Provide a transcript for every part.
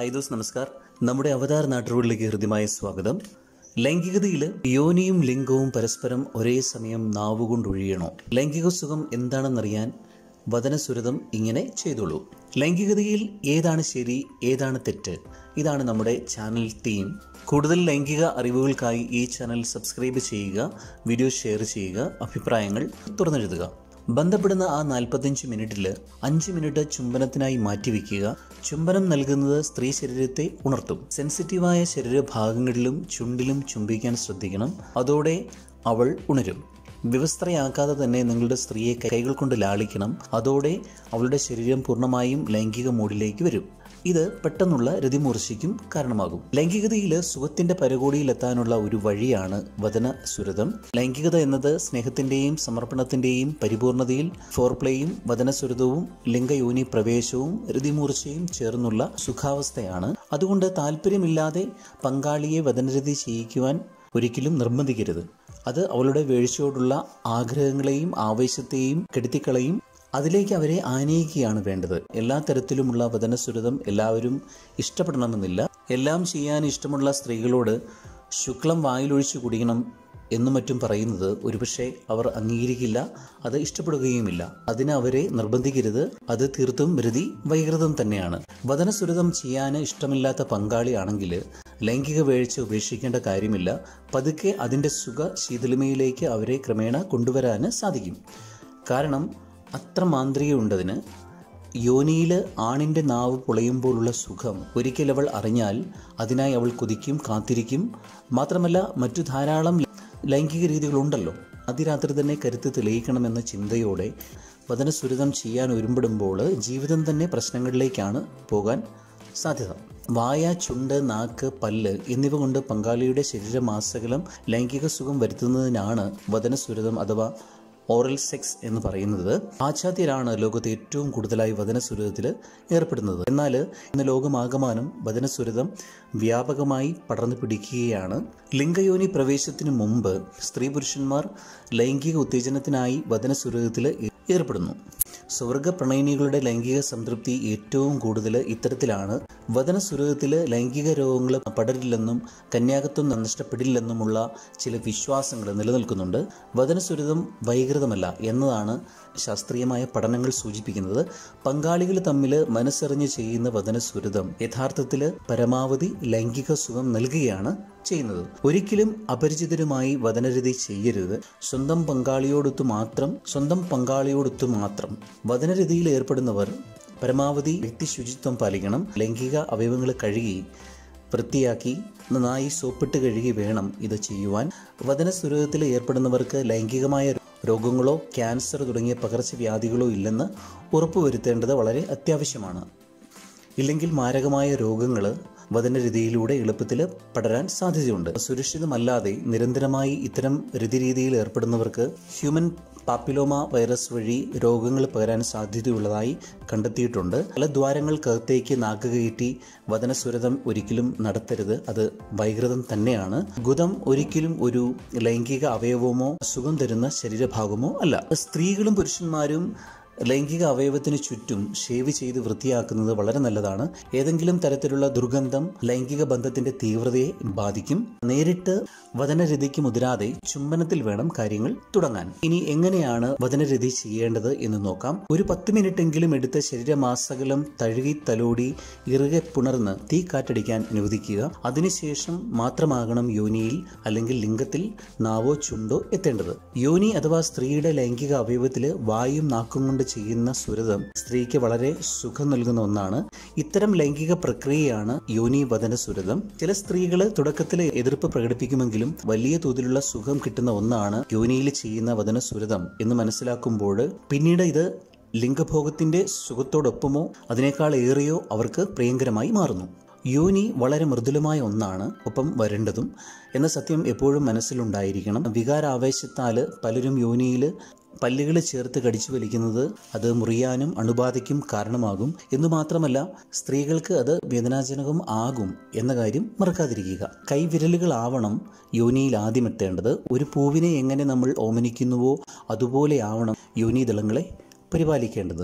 high those നമസ്കാർ നമ്മുടെ അവതാർ നാട്ടുകളിലേക്ക് ഹൃദ്യമായ സ്വാഗതം ലൈംഗികതയിൽ യോനിയും ലിംഗവും പരസ്പരം ഒരേ സമയം നാവുകൊണ്ടൊഴിയണോ ലൈംഗിക സുഖം എന്താണെന്നറിയാൻ വദനസുരതം ഇങ്ങനെ ചെയ്തോളൂ ലൈംഗികതയിൽ ഏതാണ് ശരി ഏതാണ് തെറ്റ് ഇതാണ് നമ്മുടെ ചാനൽ തീം കൂടുതൽ ലൈംഗിക അറിവുകൾക്കായി ഈ ചാനൽ സബ്സ്ക്രൈബ് ചെയ്യുക വീഡിയോ ഷെയർ ചെയ്യുക അഭിപ്രായങ്ങൾ തുറന്നെഴുതുക ബന്ധപ്പെടുന്ന ആ നാൽപ്പത്തഞ്ച് മിനിറ്റിൽ അഞ്ച് മിനിറ്റ് ചുംബനത്തിനായി മാറ്റിവെക്കുക ചുംബനം നൽകുന്നത് സ്ത്രീ ശരീരത്തെ ഉണർത്തും സെൻസിറ്റീവായ ശരീരഭാഗങ്ങളിലും ചുണ്ടിലും ചുംബിക്കാൻ ശ്രദ്ധിക്കണം അതോടെ അവൾ ഉണരും വിവസ്ത്രയാക്കാതെ തന്നെ നിങ്ങളുടെ സ്ത്രീയെ കൈകൾ കൊണ്ട് ലാളിക്കണം അതോടെ അവളുടെ ശരീരം പൂർണ്ണമായും ലൈംഗിക മൂഡിലേക്ക് വരും ഇത് പെട്ടെന്നുള്ള രതിമൂർച്ചയ്ക്കും കാരണമാകും ലൈംഗികതയിൽ സുഖത്തിന്റെ പരകോടിയിലെത്താനുള്ള ഒരു വഴിയാണ് വദന സുരതം ലൈംഗികത എന്നത് സ്നേഹത്തിന്റെയും സമർപ്പണത്തിന്റെയും പരിപൂർണതയിൽ ഫോർപ്ലേയും വദനസുരതവും ലിംഗയോനി പ്രവേശവും രതിമൂർച്ചയും ചേർന്നുള്ള സുഖാവസ്ഥയാണ് അതുകൊണ്ട് താല്പര്യമില്ലാതെ പങ്കാളിയെ വദനരതി ചെയ്യിക്കുവാൻ ഒരിക്കലും നിർബന്ധിക്കരുത് അത് അവളുടെ വീഴ്ചയോടുള്ള ആഗ്രഹങ്ങളെയും ആവേശത്തെയും കെടുത്തിക്കളയും അതിലേക്ക് അവരെ ആനയിക്കുകയാണ് വേണ്ടത് എല്ലാ തരത്തിലുമുള്ള വചനസുരതം എല്ലാവരും ഇഷ്ടപ്പെടണമെന്നില്ല എല്ലാം ചെയ്യാൻ ഇഷ്ടമുള്ള സ്ത്രീകളോട് ശുക്ലം വായിലൊഴിച്ചു കുടിക്കണം എന്നും മറ്റും പറയുന്നത് ഒരുപക്ഷെ അവർ അംഗീകരിക്കില്ല അത് ഇഷ്ടപ്പെടുകയുമില്ല അതിന് അവരെ നിർബന്ധിക്കരുത് അത് തീർത്തും ധൃതി വൈകൃതം തന്നെയാണ് വചനസുരതം ചെയ്യാൻ ഇഷ്ടമില്ലാത്ത പങ്കാളിയാണെങ്കിൽ ലൈംഗിക വീഴ്ച ഉപേക്ഷിക്കേണ്ട കാര്യമില്ല പതുക്കെ അതിൻ്റെ സുഖ ശീതളിമയിലേക്ക് അവരെ ക്രമേണ കൊണ്ടുവരാൻ സാധിക്കും കാരണം അത്ര മാന്ത്രികയുണ്ടതിന് യോനിയിൽ ആണിൻ്റെ നാവ് പൊളയുമ്പോഴുള്ള സുഖം ഒരിക്കൽ അവൾ അറിഞ്ഞാൽ അതിനായി അവൾ കൊതിക്കും കാത്തിരിക്കും മാത്രമല്ല മറ്റു ധാരാളം ലൈംഗിക രീതികളുണ്ടല്ലോ അതിരാത്രി തന്നെ കരുത്ത് തെളിയിക്കണമെന്ന ചിന്തയോടെ വചനസുരിതം ചെയ്യാൻ ഒരുമ്പെടുമ്പോൾ ജീവിതം തന്നെ പ്രശ്നങ്ങളിലേക്കാണ് പോകാൻ സാധ്യത വായ ചുണ്ട് നാക്ക് പല്ല് എന്നിവ കൊണ്ട് പങ്കാളിയുടെ ശരീരമാസകലം ലൈംഗിക സുഖം വരുത്തുന്നതിനാണ് വചനസുരതം അഥവാ ഓറൽ സെക്സ് എന്ന് പറയുന്നത് പാശ്ചാത്യരാണ് ലോകത്ത് ഏറ്റവും കൂടുതലായി വചനസുരതത്തിൽ ഏർപ്പെടുന്നത് എന്നാൽ ഇന്ന് ലോകമാകമാനം വചനസുരതം വ്യാപകമായി പടർന്നു പിടിക്കുകയാണ് ലിംഗയോനി പ്രവേശത്തിന് മുമ്പ് സ്ത്രീ പുരുഷന്മാർ ലൈംഗിക ഉത്തേജനത്തിനായി വചനസുരതത്തിൽ ഏർപ്പെടുന്നു സ്വർഗ പ്രണയിനികളുടെ ലൈംഗിക സംതൃപ്തി ഏറ്റവും കൂടുതൽ ഇത്തരത്തിലാണ് വചനസുരതത്തിൽ ലൈംഗിക രോഗങ്ങൾ പടരില്ലെന്നും കന്യാകത്വം നഷ്ടപ്പെടില്ലെന്നുമുള്ള ചില വിശ്വാസങ്ങൾ നിലനിൽക്കുന്നുണ്ട് വചനസുരതം വൈകൃതമല്ല എന്നതാണ് ശാസ്ത്രീയമായ പഠനങ്ങൾ സൂചിപ്പിക്കുന്നത് പങ്കാളികൾ തമ്മിൽ മനസ്സറിഞ്ഞ് ചെയ്യുന്ന വചനസുരതം യഥാർത്ഥത്തിൽ പരമാവധി ലൈംഗിക സുഖം നൽകുകയാണ് ചെയ്യുന്നത് ഒരിക്കലും അപരിചിതരുമായി വചനരതി ചെയ്യരുത് സ്വന്തം പങ്കാളിയോടൊത്തു മാത്രം സ്വന്തം പങ്കാളിയോടൊത്തു മാത്രം വചനരതിയിൽ ഏർപ്പെടുന്നവർ പരമാവധി വ്യക്തി ശുചിത്വം പാലിക്കണം ലൈംഗിക അവയവങ്ങൾ കഴുകി വൃത്തിയാക്കി നന്നായി സോപ്പിട്ട് കഴുകി വേണം ഇത് ചെയ്യുവാൻ വചനസുരതത്തിൽ ഏർപ്പെടുന്നവർക്ക് ലൈംഗികമായ രോഗങ്ങളോ ക്യാൻസർ തുടങ്ങിയ പകർച്ചവ്യാധികളോ ഇല്ലെന്ന് ഉറപ്പുവരുത്തേണ്ടത് വളരെ അത്യാവശ്യമാണ് ഇല്ലെങ്കിൽ മാരകമായ രോഗങ്ങൾ വചനരീതിയിലൂടെ എളുപ്പത്തിൽ പടരാൻ സാധ്യതയുണ്ട് സുരക്ഷിതമല്ലാതെ നിരന്തരമായി ഇത്തരം രതിരീതിയിൽ ഏർപ്പെടുന്നവർക്ക് ഹ്യൂമൻ പാപ്പിലോമ വൈറസ് വഴി രോഗങ്ങൾ പകരാൻ സാധ്യതയുള്ളതായി കണ്ടെത്തിയിട്ടുണ്ട് പല ദ്വാരങ്ങൾക്കകത്തേക്ക് നാക്ക് കയറ്റി വചനസുരതം ഒരിക്കലും നടത്തരുത് അത് വൈകൃതം തന്നെയാണ് ഗുദം ഒരിക്കലും ഒരു ലൈംഗിക അവയവമോ സുഖം തരുന്ന ശരീരഭാഗമോ അല്ല സ്ത്രീകളും പുരുഷന്മാരും ലൈംഗിക അവയവത്തിന് ചുറ്റും ഷേവ് ചെയ്ത് വൃത്തിയാക്കുന്നത് വളരെ നല്ലതാണ് ഏതെങ്കിലും തരത്തിലുള്ള ദുർഗന്ധം ലൈംഗിക ബന്ധത്തിന്റെ തീവ്രതയെ ബാധിക്കും നേരിട്ട് വചനരതിക്ക് മുതിരാതെ ചുംബനത്തിൽ വേണം കാര്യങ്ങൾ തുടങ്ങാൻ ഇനി എങ്ങനെയാണ് വചനരതി ചെയ്യേണ്ടത് എന്ന് നോക്കാം ഒരു പത്ത് മിനിറ്റെങ്കിലും എടുത്ത് ശരീരമാസകലം തഴുകി തലോടി ഇറുകെ പുണർന്ന് തീ കാറ്റടിക്കാൻ അനുവദിക്കുക അതിനുശേഷം മാത്രമാകണം യോനിയിൽ അല്ലെങ്കിൽ ലിംഗത്തിൽ നാവോ ചുണ്ടോ എത്തേണ്ടത് യോനി അഥവാ സ്ത്രീയുടെ ലൈംഗിക അവയവത്തിൽ വായും നാക്കും കൊണ്ട് ചെയ്യുന്ന സുരതം സ്ത്രീക്ക് വളരെ സുഖം നൽകുന്ന ഒന്നാണ് ഇത്തരം ലൈംഗിക പ്രക്രിയയാണ് യോനി വദന സുരതം ചില സ്ത്രീകൾ തുടക്കത്തിൽ എതിർപ്പ് പ്രകടിപ്പിക്കുമെങ്കിലും വലിയ തോതിലുള്ള സുഖം കിട്ടുന്ന ഒന്നാണ് യോനിയിൽ ചെയ്യുന്ന വദന സുരതം എന്ന് മനസ്സിലാക്കുമ്പോൾ പിന്നീട് ഇത് ലിംഗഭോഗത്തിന്റെ സുഖത്തോടൊപ്പമോ അതിനേക്കാൾ ഏറെയോ അവർക്ക് പ്രിയങ്കരമായി മാറുന്നു യോനി വളരെ മൃദുലമായ ഒന്നാണ് ഒപ്പം വരേണ്ടതും എന്ന സത്യം എപ്പോഴും മനസ്സിലുണ്ടായിരിക്കണം വികാരാവേശത്താൽ പലരും യോനിയിൽ പല്ലുകൾ ചേർത്ത് കടിച്ചു വലിക്കുന്നത് അത് മുറിയാനും അണുബാധയ്ക്കും കാരണമാകും എന്നു മാത്രമല്ല സ്ത്രീകൾക്ക് അത് വേദനാജനകം ആകും എന്ന കാര്യം മറക്കാതിരിക്കുക കൈവിരലുകളാവണം യോനിയിൽ ആദ്യം എത്തേണ്ടത് ഒരു പൂവിനെ എങ്ങനെ നമ്മൾ ഓമനിക്കുന്നുവോ അതുപോലെ ആവണം യോനിദളങ്ങളെ പരിപാലിക്കേണ്ടത്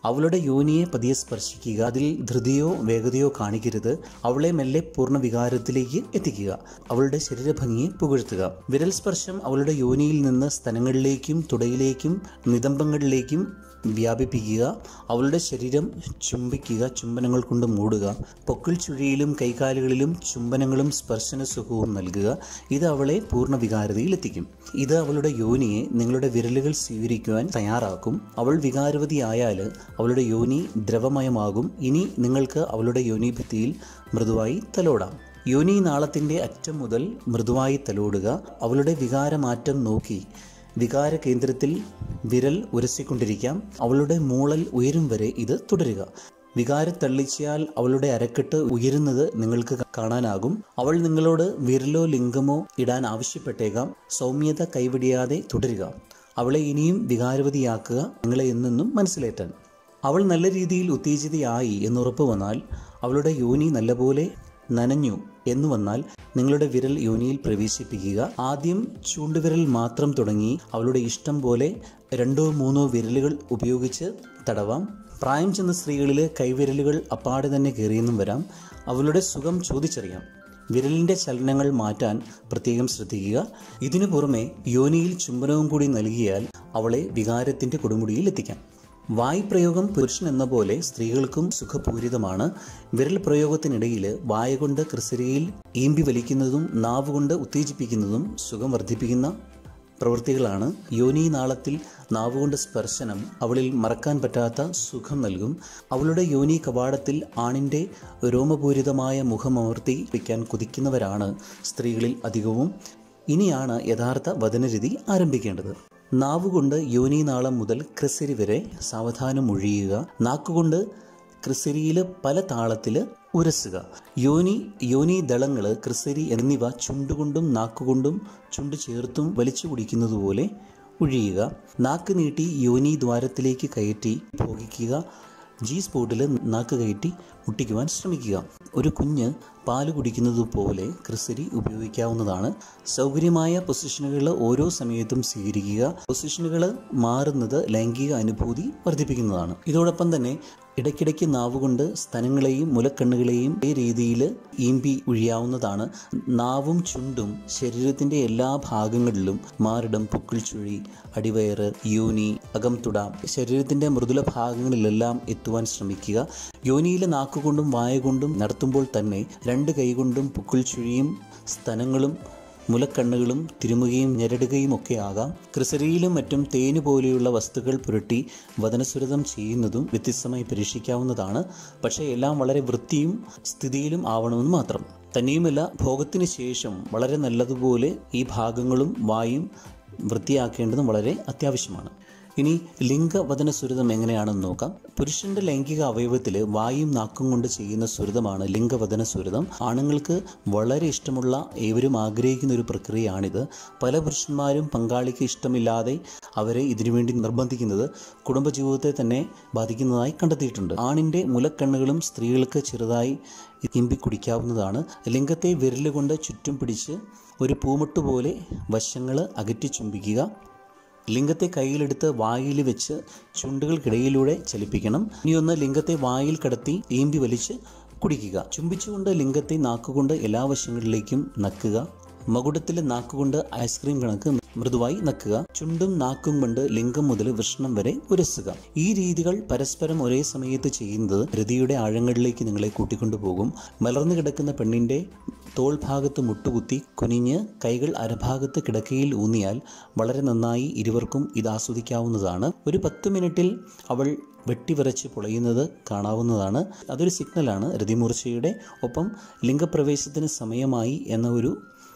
അവളുടെ യോനിയെ പതിയെ സ്പർശിക്കുക അതിൽ ധൃതിയോ വേഗതയോ കാണിക്കരുത് അവളെ മെല്ലെ പൂർണ്ണ വികാരത്തിലേക്ക് എത്തിക്കുക അവളുടെ ശരീരഭംഗിയെ പുകഴ്ത്തുക വിരൽ സ്പർശം അവളുടെ യോനിയിൽ നിന്ന് സ്തനങ്ങളിലേക്കും തുടയിലേക്കും നിതംബങ്ങളിലേക്കും വ്യാപിപ്പിക്കുക അവളുടെ ശരീരം ചുംബിക്കുക ചുംബനങ്ങൾ കൊണ്ട് മൂടുക പൊക്കിൾ ചുഴിയിലും കൈകാലുകളിലും ചുംബനങ്ങളും സ്പർശന സുഖവും നൽകുക ഇത് അവളെ പൂർണ്ണ വികാരതയിൽ എത്തിക്കും ഇത് അവളുടെ യോനിയെ നിങ്ങളുടെ വിരലുകൾ സ്വീകരിക്കുവാൻ തയ്യാറാക്കും അവൾ വികാരവതിയായാൽ അവളുടെ യോനി ദ്രവമയമാകും ഇനി നിങ്ങൾക്ക് അവളുടെ യോനിഭിത്തിയിൽ മൃദുവായി തലോടാം യോനി നാളത്തിൻ്റെ അറ്റം മുതൽ മൃദുവായി തലോടുക അവളുടെ വികാരമാറ്റം നോക്കി വികാര കേന്ദ്രത്തിൽ വിരൽ ഉരസിക്കൊണ്ടിരിക്കാം അവളുടെ മൂളൽ ഉയരും വരെ ഇത് തുടരുക വികാരത്തള്ളിച്ചയാൽ അവളുടെ അരക്കെട്ട് ഉയരുന്നത് നിങ്ങൾക്ക് കാണാനാകും അവൾ നിങ്ങളോട് വിരലോ ലിംഗമോ ഇടാൻ ആവശ്യപ്പെട്ടേക്കാം സൗമ്യത കൈവിടിയാതെ തുടരുക അവളെ ഇനിയും വികാരവതിയാക്കുക നിങ്ങളെ എന്നെന്നും മനസ്സിലേറ്റാൻ അവൾ നല്ല രീതിയിൽ ഉത്തേജിതയായി എന്നുറപ്പ് വന്നാൽ അവളുടെ യോനി നല്ലപോലെ നനഞ്ഞു എന്ന് വന്നാൽ നിങ്ങളുടെ വിരൽ യോനിയിൽ പ്രവേശിപ്പിക്കുക ആദ്യം ചൂണ്ടുവിരൽ മാത്രം തുടങ്ങി അവളുടെ ഇഷ്ടം പോലെ രണ്ടോ മൂന്നോ വിരലുകൾ ഉപയോഗിച്ച് തടവാം പ്രായം ചെന്ന സ്ത്രീകളിൽ കൈവിരലുകൾ അപ്പാടെ തന്നെ കയറിയെന്നും വരാം അവളുടെ സുഖം ചോദിച്ചറിയാം വിരലിൻ്റെ ചലനങ്ങൾ മാറ്റാൻ പ്രത്യേകം ശ്രദ്ധിക്കുക ഇതിനു പുറമെ യോനിയിൽ ചുംബനവും കൂടി നൽകിയാൽ അവളെ വികാരത്തിൻ്റെ കൊടുമുടിയിൽ എത്തിക്കാം വായ് പ്രയോഗം പുരുഷൻ എന്ന പോലെ സ്ത്രീകൾക്കും സുഖപൂരിതമാണ് വിരൽ പ്രയോഗത്തിനിടയിൽ വായ കൊണ്ട് ക്രിസരിയിൽ ഈമ്പി വലിക്കുന്നതും നാവ് കൊണ്ട് ഉത്തേജിപ്പിക്കുന്നതും സുഖം വർദ്ധിപ്പിക്കുന്ന പ്രവൃത്തികളാണ് യോനി നാളത്തിൽ നാവുകൊണ്ട് സ്പർശനം അവളിൽ മറക്കാൻ പറ്റാത്ത സുഖം നൽകും അവളുടെ യോനി കവാടത്തിൽ ആണിൻ്റെ രോമപൂരിതമായ മുഖമമർത്തി വയ്ക്കാൻ കുതിക്കുന്നവരാണ് സ്ത്രീകളിൽ അധികവും ഇനിയാണ് യഥാർത്ഥ വചനരീതി ആരംഭിക്കേണ്ടത് നാവുകൊണ്ട് യോനി നാളം മുതൽ ക്രിസരി വരെ സാവധാനം ഒഴിയുക നാക്കുകൊണ്ട് ക്രിസരിയിൽ പല താളത്തിൽ ഉരസുക യോനി യോനി ദളങ്ങൾ ക്രിസരി എന്നിവ ചുണ്ടുകൊണ്ടും നാക്കുകൊണ്ടും ചുണ്ട് ചേർത്തും വലിച്ചു കുടിക്കുന്നതുപോലെ ഒഴിയുക നാക്ക് നീട്ടി യോനി ദ്വാരത്തിലേക്ക് കയറ്റി ഭോഗിക്കുക ജി സ്പോട്ടിൽ നാക്ക് കയറ്റി മുട്ടിക്കുവാൻ ശ്രമിക്കുക ഒരു കുഞ്ഞ് പാല് കുടിക്കുന്നത് പോലെ ക്രിസരി ഉപയോഗിക്കാവുന്നതാണ് സൗകര്യമായ പൊസിഷനുകൾ ഓരോ സമയത്തും സ്വീകരിക്കുക പൊസിഷനുകൾ മാറുന്നത് ലൈംഗിക അനുഭൂതി വർദ്ധിപ്പിക്കുന്നതാണ് ഇതോടൊപ്പം തന്നെ ഇടയ്ക്കിടയ്ക്ക് നാവുകൊണ്ട് സ്തനങ്ങളെയും മുലക്കണ്ണുകളെയും ഈ രീതിയിൽ ഈമ്പി ഒഴിയാവുന്നതാണ് നാവും ചുണ്ടും ശരീരത്തിൻ്റെ എല്ലാ ഭാഗങ്ങളിലും മാറിടം പുക്കിൾ ചുഴി അടിവയറ് യോനി അകംതുട ശരീരത്തിൻ്റെ മൃദുല ഭാഗങ്ങളിലെല്ലാം എത്തുവാൻ ശ്രമിക്കുക യോനിയിലെ നാക്കുകൊണ്ടും വായ കൊണ്ടും നടത്തുമ്പോൾ തന്നെ രണ്ട് കൈകൊണ്ടും പുക്കിൾ ചുഴിയും സ്തനങ്ങളും മുലക്കണ്ണുകളും തിരുമുകയും ഞെരടുകയും ഒക്കെ ആകാം ക്രിസരിയിലും മറ്റും തേന് പോലെയുള്ള വസ്തുക്കൾ പുരട്ടി വദനസുരതം ചെയ്യുന്നതും വ്യത്യസ്തമായി പരീക്ഷിക്കാവുന്നതാണ് പക്ഷേ എല്ലാം വളരെ വൃത്തിയും സ്ഥിതിയിലും ആവണമെന്ന് മാത്രം തന്നെയുമല്ല ഭോഗത്തിന് ശേഷം വളരെ നല്ലതുപോലെ ഈ ഭാഗങ്ങളും വായും വൃത്തിയാക്കേണ്ടതും വളരെ അത്യാവശ്യമാണ് ഇനി ലിംഗവദന സുരതം എങ്ങനെയാണെന്ന് നോക്കാം പുരുഷന്റെ ലൈംഗിക അവയവത്തിൽ വായും നാക്കും കൊണ്ട് ചെയ്യുന്ന സുരതമാണ് ലിംഗവദന സുരതം ആണുങ്ങൾക്ക് വളരെ ഇഷ്ടമുള്ള ഏവരും ആഗ്രഹിക്കുന്ന ഒരു പ്രക്രിയയാണിത് പല പുരുഷന്മാരും പങ്കാളിക്ക് ഇഷ്ടമില്ലാതെ അവരെ ഇതിനുവേണ്ടി നിർബന്ധിക്കുന്നത് കുടുംബജീവിതത്തെ തന്നെ ബാധിക്കുന്നതായി കണ്ടെത്തിയിട്ടുണ്ട് ആണിൻ്റെ മുലക്കണ്ണുകളും സ്ത്രീകൾക്ക് ചെറുതായി ഇമ്പി കുടിക്കാവുന്നതാണ് ലിംഗത്തെ വിരലുകൊണ്ട് ചുറ്റും പിടിച്ച് ഒരു പൂമുട്ട് പോലെ വശങ്ങൾ അകറ്റി ചുംബിക്കുക ലിംഗത്തെ കയ്യിലെടുത്ത് വായിൽ വെച്ച് ചുണ്ടുകൾക്കിടയിലൂടെ ചലിപ്പിക്കണം ഇനി ഒന്ന് ലിംഗത്തെ വായിൽ കടത്തി ഈമ്പി വലിച്ച് കുടിക്കുക ചുംബിച്ചുകൊണ്ട് ലിംഗത്തെ നാക്കുകൊണ്ട് എല്ലാ വശങ്ങളിലേക്കും നക്കുക മകുടത്തിലെ നാക്കുകൊണ്ട് ഐസ്ക്രീം കണക്ക് മൃദുവായി നക്കുക ചുണ്ടും നാക്കും കൊണ്ട് ലിംഗം മുതൽ വൃഷ്ണം വരെ ഉരസുക ഈ രീതികൾ പരസ്പരം ഒരേ സമയത്ത് ചെയ്യുന്നത് രതിയുടെ ആഴങ്ങളിലേക്ക് നിങ്ങളെ കൂട്ടിക്കൊണ്ടുപോകും മലർന്നു കിടക്കുന്ന പെണ്ണിന്റെ തോൾ ഭാഗത്ത് മുട്ടുകുത്തി കുനിഞ്ഞ് കൈകൾ അരഭാഗത്ത് കിടക്കയിൽ ഊന്നിയാൽ വളരെ നന്നായി ഇരുവർക്കും ഇത് ആസ്വദിക്കാവുന്നതാണ് ഒരു പത്ത് മിനിറ്റിൽ അവൾ വെട്ടിവിറച്ച് പൊളയുന്നത് കാണാവുന്നതാണ് അതൊരു സിഗ്നലാണ് രതിമൂർച്ചയുടെ ഒപ്പം ലിംഗപ്രവേശത്തിന് സമയമായി എന്ന ഒരു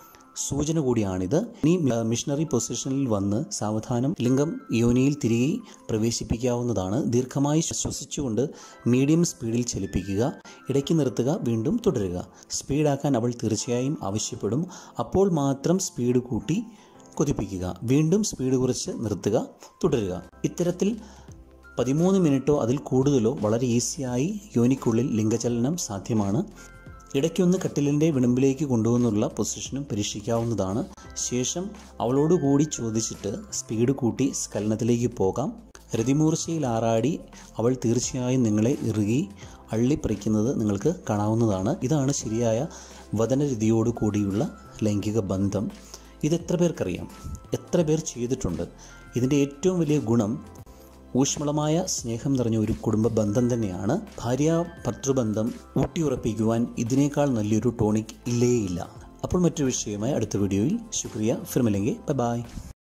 സൂചന കൂടിയാണിത് ഇനി മിഷണറി പൊസിഷനിൽ വന്ന് സാവധാനം ലിംഗം യോനിയിൽ തിരികെ പ്രവേശിപ്പിക്കാവുന്നതാണ് ദീർഘമായി ശ്വസിച്ചുകൊണ്ട് മീഡിയം സ്പീഡിൽ ചലിപ്പിക്കുക ഇടയ്ക്ക് നിർത്തുക വീണ്ടും തുടരുക സ്പീഡാക്കാൻ അവൾ തീർച്ചയായും ആവശ്യപ്പെടും അപ്പോൾ മാത്രം സ്പീഡ് കൂട്ടി കൊതിപ്പിക്കുക വീണ്ടും സ്പീഡ് കുറച്ച് നിർത്തുക തുടരുക ഇത്തരത്തിൽ പതിമൂന്ന് മിനിറ്റോ അതിൽ കൂടുതലോ വളരെ ഈസിയായി യോനിക്കുള്ളിൽ ലിംഗചലനം സാധ്യമാണ് ഇടയ്ക്കൊന്ന് കട്ടിലിൻ്റെ വിളിമ്പിലേക്ക് കൊണ്ടുവന്നുള്ള പൊസിഷനും പരീക്ഷിക്കാവുന്നതാണ് ശേഷം അവളോട് കൂടി ചോദിച്ചിട്ട് സ്പീഡ് കൂട്ടി സ്ഖലനത്തിലേക്ക് പോകാം രതിമൂർച്ചയിൽ ആറാടി അവൾ തീർച്ചയായും നിങ്ങളെ ഇറുകി അള്ളിപ്പറിക്കുന്നത് നിങ്ങൾക്ക് കാണാവുന്നതാണ് ഇതാണ് ശരിയായ വദനരതിയോട് കൂടിയുള്ള ലൈംഗിക ബന്ധം ഇതെത്ര പേർക്കറിയാം എത്ര പേർ ചെയ്തിട്ടുണ്ട് ഇതിൻ്റെ ഏറ്റവും വലിയ ഗുണം ഊഷ്മളമായ സ്നേഹം നിറഞ്ഞ ഒരു കുടുംബ ബന്ധം തന്നെയാണ് ഭാര്യ ഭർത്തൃബന്ധം ഊട്ടിയുറപ്പിക്കുവാൻ ഇതിനേക്കാൾ നല്ലൊരു ടോണിക് ഇല്ലേയില്ല അപ്പോൾ മറ്റൊരു വിഷയമായി അടുത്ത വീഡിയോയിൽ ശുക്രിയ ഫിർമില്ലെങ്കിൽ ബൈ